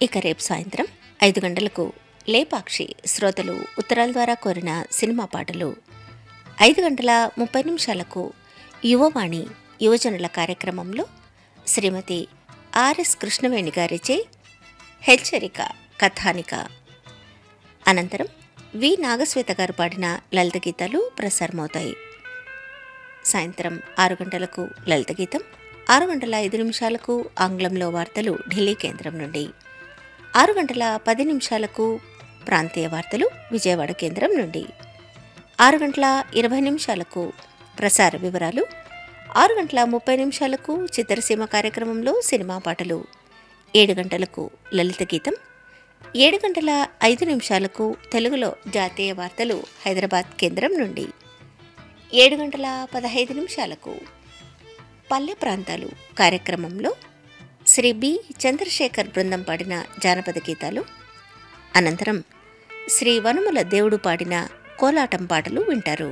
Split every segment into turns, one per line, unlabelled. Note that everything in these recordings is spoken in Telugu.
ఇక రేపు సాయంత్రం ఐదు గంటలకు లేపాక్షి శ్రోతలు ఉత్తరాల ద్వారా కోరిన సినిమా పాటలు ఐదు గంటల ముప్పై నిమిషాలకు యువవాణి యువజనుల కార్యక్రమంలో శ్రీమతి ఆర్ఎస్ కృష్ణవేణి గారిచే హెచ్చరిక కథానిక అనంతరం వి నాగశ్వేత గారు పాడిన లలిత గీతాలు ప్రసారమవుతాయి సాయంత్రం ఆరు గంటలకు లలిత గీతం ఆరు గంటల ఐదు నిమిషాలకు ఆంగ్లంలో వార్తలు ఢిల్లీ కేంద్రం నుండి ఆరు గంటల పది నిమిషాలకు ప్రాంతీయ వార్తలు విజయవాడ కేంద్రం నుండి ఆరు గంటల ఇరవై నిమిషాలకు ప్రసార వివరాలు ఆరు గంటల ముప్పై నిమిషాలకు చిత్రసీమ కార్యక్రమంలో సినిమా పాటలు ఏడు గంటలకు లలిత గీతం ఏడు గంటల ఐదు నిమిషాలకు తెలుగులో జాతీయ వార్తలు హైదరాబాద్ కేంద్రం నుండి ఏడు గంటల పదహైదు నిమిషాలకు పల్లె ప్రాంతాలు కార్యక్రమంలో శ్రీ బి చంద్రశేఖర్ బృందం పాడిన జానపద గీతాలు అనంతరం శ్రీ వనుముల దేవుడు పాడిన కోలాటం పాటలు వింటారు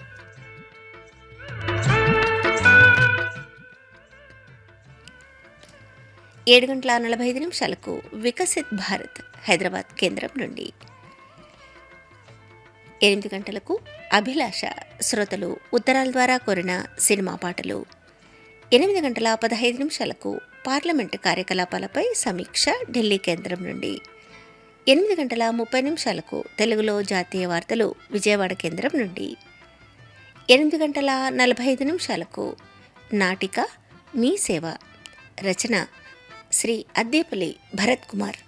ఏడు గంటల నలభై ఐదు నిమిషాలకు వికసిత్ భారత్ హైదరాబాద్ కేంద్రం నుండి ఎనిమిది గంటలకు అభిలాష శ్రోతలు ఉత్తరాల ద్వారా కోరిన సినిమా పాటలు ఎనిమిది గంటల పదహైదు నిమిషాలకు పార్లమెంటు కార్యకలాపాలపై సమీక్ష ఢిల్లీ కేంద్రం నుండి ఎనిమిది గంటల ముప్పై నిమిషాలకు తెలుగులో జాతీయ వార్తలు విజయవాడ కేంద్రం నుండి ఎనిమిది గంటల నలభై ఐదు నిమిషాలకు నాటిక మీ సేవ రచన శ్రీ అద్దేపల్లి భరత్ కుమార్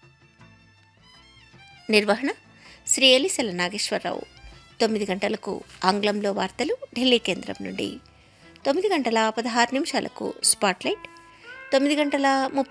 నిర్వహణ శ్రీ ఎలిసెల నాగేశ్వరరావు తొమ్మిది గంటలకు ఆంగ్లంలో వార్తలు ఢిల్లీ కేంద్రం నుండి తొమ్మిది గంటల పదహారు నిమిషాలకు స్పాట్లైట్ తొమ్మిది గంటల ముప్పై